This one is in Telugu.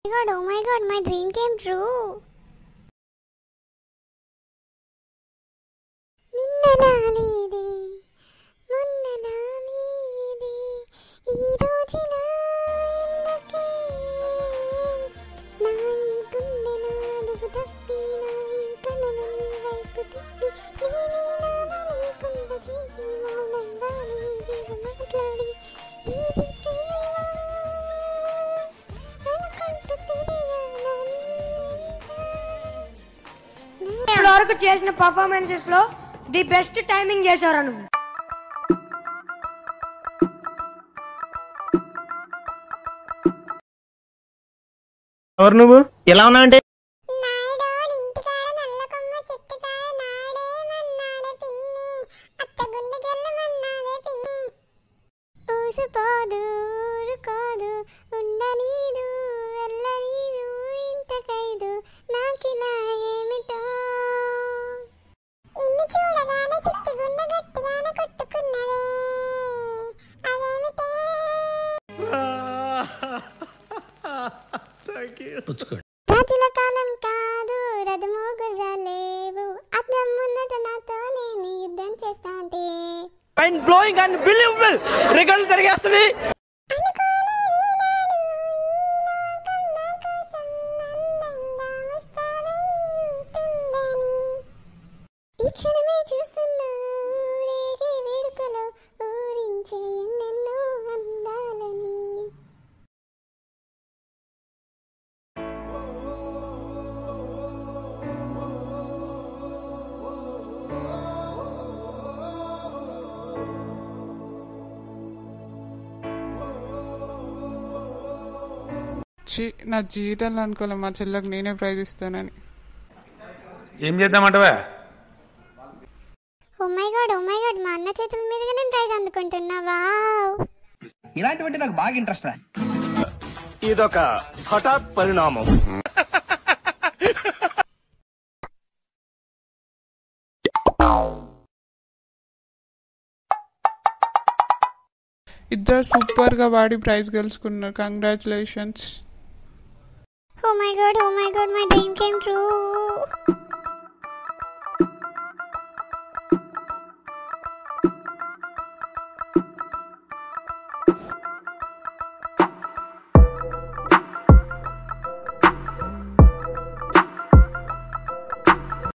god, oh my god, my dream came true. నిన్నలాలేదే మొన్నలాలేదే ఈ రోజులా ఎందుకే నా ఈ గుండె నాలుగు తప్పి నా ఈ కనులు నీ వైపు తిప్పి నేనేలా లేకుండా చేసి మౌనంగా నీదేదో మాట్లాడి ఇది ప్రేమ అనుకుంటూ తిరిగానా నీ వెంట. ఇప్పటి వరకు చేసిన పర్ఫార్మెన్సెస్ లో ది బెస్ట్ టైమింగ్ చేశారా నువ్వు ఎవరు నువ్వు ఎలా ఉన్నా అంటే నాయుడోడి ఇంటికాడ నల్లకొమ్మ చెట్టుకాడ నాడేమన్నాడే పిన్ని అత్తగుండె జల్లమన్నాడే పిన్ని ఊసిపోదు ఊరుకోదు ఉండనీదు వెళ్ళనీదు ఇంతకైదు నాకిలా ఏమిటో నిన్ను చూడగానే చిట్టి గుండె గట్టిగానే కొట్టుకున్నదే అదేమిటే రాజుల కాలం కాదు రథము గుర్రాలేవు అద్దం ముందట నాతో నేను యుద్ధం చేస్తా అంటే మైండ్ బ్లోయింగ్ అండ్ బిలీవబుల్ రికార్డులు తిరిగేస్తుంది ఈ క్షణమే చూస్తున్నా రేగే వేడుకలో ఊరించే ఎన్నెన్నో అందాలని ఛీ నా జీవితంలో అనుకోలే మా చెల్లెకి నేనే ప్రైజ్ ఇస్తానని ఏం చేద్దామంటవా oh my god oh my god మా అన్న చేతుల మీదుగా నేను ప్రైజ్ అందుకుంటున్నా వావ్ ఇలాంటివంటే నాకు బాగా ఇంట్రెస్ట్ రా ఇదొక హఠాత్ పరిణామం ఇద్దరు సూపర్ గా వాడి ప్రైజ్ గెలుచుకున్నారు congratulations oh my god oh my god my dream came true